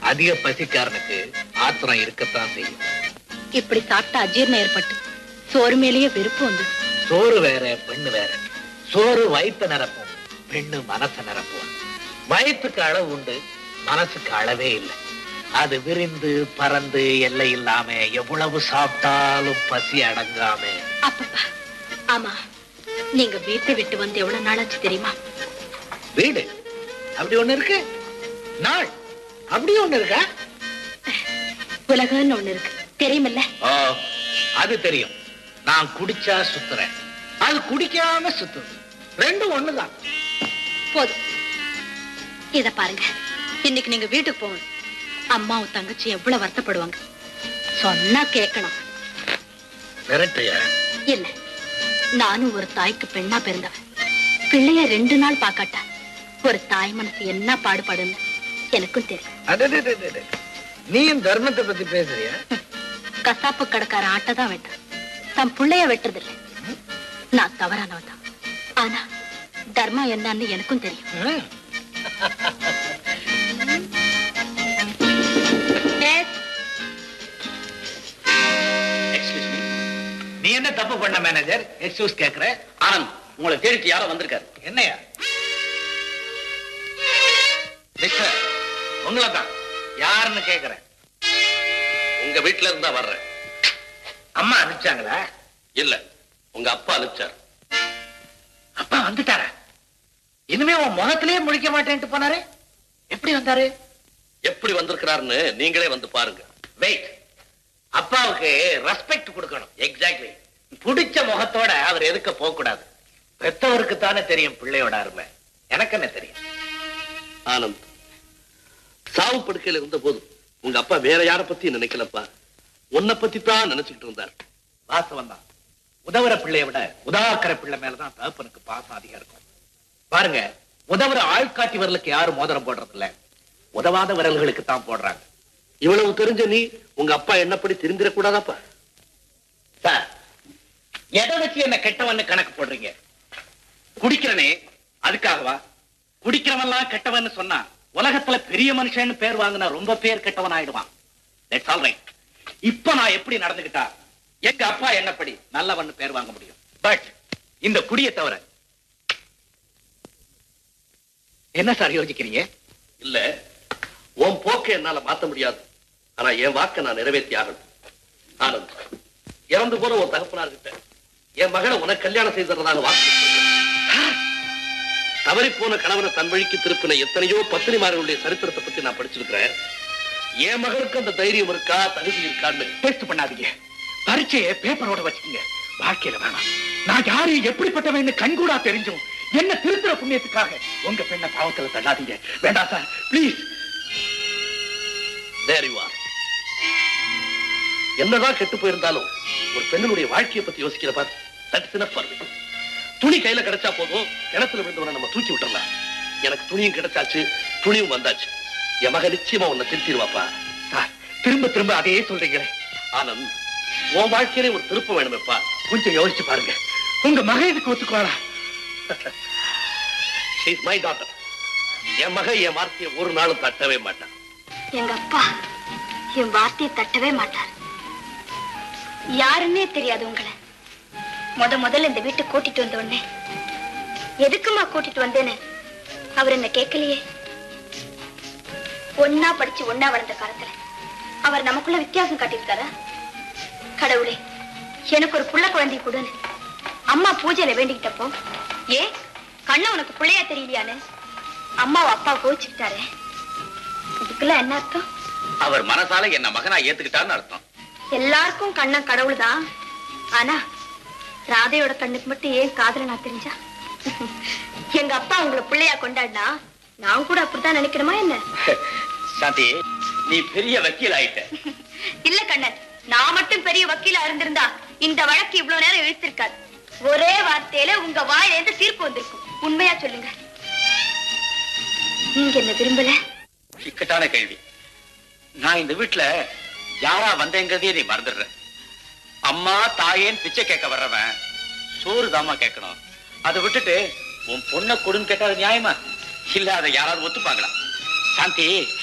அதிக பசிக்காரனுக்கு ஆத்திரம் இருக்கத்தான் செய்யும் இப்படி சாப்பிட்டா அஜீர்ணம் ஏற்பட்டு சோறு மேலேயே வெறுப்பு வந்து சோறு வேற பெண்ணு வேற சோறு வயிற்று நிரப்பும் பெண்ணு மனசை நிரப்பும் வயிற்றுக்கு அளவு உண்டு மனசுக்கு அளவே இல்லை அது விரிந்து பறந்து எல்லை இல்லாம எவ்வளவு சாப்பிட்டாலும் பசி அடங்காம அப்பப்பா ஆமா நீங்க வீட்டை விட்டு வந்து எவ்வளவு நாளாச்சு தெரியுமா வீடு அப்படி ஒண்ணு இருக்கு நாள் அப்படி ஒண்ணு இருக்கா உலகம்னு ஒண்ணு இருக்கு தெரியுமில்ல ஓ அது தெரியும் நான் குடிச்சா சுத்துறேன் அது குடிக்காம சுத்துது ரெண்டும் ஒண்ணுதான் போதும் இத பாருங்க இன்னைக்கு நீங்க வீட்டுக்கு போங்க அம்மாவும் தங்கச்சி எவ்வளவு வருத்தப்படுவாங்க சொன்னா கேட்கணும் விரட்டையா இல்ல நானும் ஒரு தாய்க்கு பெண்ணா பிறந்தவன் பிள்ளைய ரெண்டு நாள் பாக்காட்டா ஒரு தாய் மனசு என்ன பாடுபடுன்னு எனக்கும் தெரியும் அடடடடட. நீயும் தர்மத்தை பத்தி பேசுறியா கசாப்பு கடைக்கார ஆட்டை தான் வெட்டுறேன் தன் பிள்ளைய வெட்டுறதில்ல நான் தவறானவன் தான் ஆனா தர்மம் என்னன்னு எனக்கும் தெரியும் ம். நீ என்ன தப்பு பண்ண மேனேஜர் எக்ஸ்கியூஸ் கேக்குற ஆனந்த் உங்களை தேடிட்டு யாரோ வந்திருக்காரு என்னையா மிஸ்டர் உங்களை தான் யாருன்னு கேக்குறேன் உங்க வீட்டுல இருந்தா வர்றேன் அம்மா அனுப்பிச்சாங்களா இல்ல உங்க அப்பா அனுப்பிச்சார் அப்பா வந்துட்டாரா இனிமே உன் முகத்திலேயே முழிக்க மாட்டேன்ட்டு போனாரு எப்படி வந்தாரு எப்படி வந்திருக்கிறாருன்னு நீங்களே வந்து பாருங்க வெயிட் அப்பாவுக்கு ரெஸ்பெக்ட் கொடுக்கணும் எக்ஸாக்ட்லி புடிச்ச முகத்தோட அவர் எதுக்க போக கூடாது பெத்தவருக்கு தானே தெரியும் பிள்ளையோட அருமை எனக்கு என்ன தெரியும் ஆனந்த் சாவு படுக்கையில இருந்த போது உங்க அப்பா வேற யார பத்தி நினைக்கலப்பா உன்னை பத்தி தான் நினைச்சுக்கிட்டு இருந்தார் வாசவம் தான் உதவுற பிள்ளைய விட உதாக்கற பிள்ளை மேலதான் தகப்பனுக்கு பாசம் அதிகம் இருக்கும் பாருங்க உதவுற ஆள்காட்டி விரலுக்கு யாரும் மோதிரம் போடுறது இல்ல உதவாத விரல்களுக்கு தான் போடுறாங்க இவ்வளவு தெரிஞ்ச நீ உங்க அப்பா என்னப்படி தெரிந்திடக்கூடாதாப்பா சார் எதை வச்சு என்ன கெட்டவன்னு கணக்கு போடுறீங்க குடிக்கிறனே அதுக்காகவா குடிக்கிறவன்லாம் கெட்டவன்னு சொன்னா உலகத்துல பெரிய மனுஷன்னு பேர் வாங்கினா ரொம்ப பேர் கெட்டவன் ஆயிடுவான் தட்ஸ் ஆல் ரைட் இப்ப நான் எப்படி நடந்துகிட்டா எங்க அப்பா என்னப்படி நல்லவன்னு பேர் வாங்க முடியும் பட் இந்த குடியை தவிர என்ன சார் யோசிக்கிறீங்க இல்ல உன் போக்கை என்னால மாத்த முடியாது ஆனா என் வாக்கை நான் நிறைவேற்றி ஆகணும் ஆனந்த் இறந்து போன ஒரு தகப்பனார் கிட்ட என் மகளை உனக்கு கல்யாணம் செய்ததாக வாக்கு கொடுத்திருக்கேன். தவறி போன கணவனை தன் வழிக்கு திருப்பின எத்தனையோ பத்திரிமார்களுடைய சரித்திரத்தை பத்தி நான் படிச்சிருக்கிறேன் என் மகளுக்கு அந்த தைரியம் இருக்கா தகுதி இருக்கான்னு டெஸ்ட் பண்ணாதீங்க பரீட்சையை பேப்பரோட வச்சுக்கோங்க வாழ்க்கையில வேணாம் நான் யாரு எப்படிப்பட்டவன்னு கண்கூடா தெரிஞ்சும் என்ன திருத்துற புண்ணியத்துக்காக உங்க பெண்ணை பாவத்துல தள்ளாதீங்க வேண்டாம் sir please There you are. என்னதான் கெட்டு போயிருந்தாலும் ஒரு பெண்ணுடைய வாழ்க்கையை பத்தி யோசிக்கிற பார் தட்ஸ் enough for me. துணி கையில கிடைச்சா போதும் கிணத்துல விழுந்தவனை நம்ம தூக்கி விட்டுறலாம் எனக்கு துணியும் கிடைச்சாச்சு துணியும் வந்தாச்சு என் மக நிச்சயமா உன்னை திருத்திடுவாப்பா சார் திரும்ப திரும்ப அதையே சொல்றீங்களே ஆனந்த் உன் வாழ்க்கையிலே ஒரு திருப்பம் வேணுமேப்பா கொஞ்சம் யோசிச்சு பாருங்க உங்க மகன் இதுக்கு ஒத்துக்குவாளா இஸ் மை டாட்டர் என் மக என் வார்த்தையை ஒரு நாளும் தட்டவே மாட்டான் எங்க அப்பா என் வார்த்தையை தட்டவே மாட்டார் யாருன்னே தெரியாது உங்களை முத முதல்ல இந்த வீட்டுக்கு கூட்டிட்டு வந்த உடனே எதுக்குமா கூட்டிட்டு வந்தேன்னு அவர் என்ன கேட்கலையே ஒன்னா படிச்சு ஒன்னா வளர்ந்த காலத்துல அவர் நமக்குள்ள வித்தியாசம் காட்டியிருக்காரா கடவுளே எனக்கு ஒரு புள்ள குழந்தை கொடுன்னு அம்மா பூஜையில வேண்டிக்கிட்டப்போ ஏ கண்ண உனக்கு பிள்ளையா தெரியலையான்னு அம்மாவை அப்பா கோச்சுக்கிட்டாரே இதுக்கெல்லாம் என்ன அர்த்தம் அவர் மனசால என்ன மகனா ஏத்துக்கிட்டான்னு அர்த்தம் எல்லாருக்கும் கண்ணன் கடவுள் தான் ஆனா ராதையோட கண்ணுக்கு மட்டும் ஏன் காதல நான் தெரிஞ்சா எங்க அப்பா உங்களை பிள்ளையா கொண்டாடினா நான் கூட அப்படித்தான் நினைக்கிறேமா என்ன சாந்தி நீ பெரிய வக்கீல் ஆயிட்ட இல்ல கண்ணன் நான் மட்டும் பெரிய வக்கீலா இருந்திருந்தா இந்த வழக்கு இவ்வளவு நேரம் இழுத்திருக்காது ஒரே வார்த்தையில உங்க வாயில இருந்து தீர்ப்பு வந்திருக்கும் உண்மையா சொல்லுங்க நீங்க என்ன விரும்பல இக்கட்டான கேள்வி நான் இந்த வீட்டுல யாரா வந்தேங்கிறதையே நீ மறந்துடுற அம்மா தாயேன்னு பிச்சை கேட்க வர்றவன் சோறு தாமா கேட்கணும் அதை விட்டுட்டு உன் பொண்ணை கொடுன்னு கேட்டா அது நியாயமா இல்ல அதை யாராவது ஒத்துப்பாங்களா சாந்தி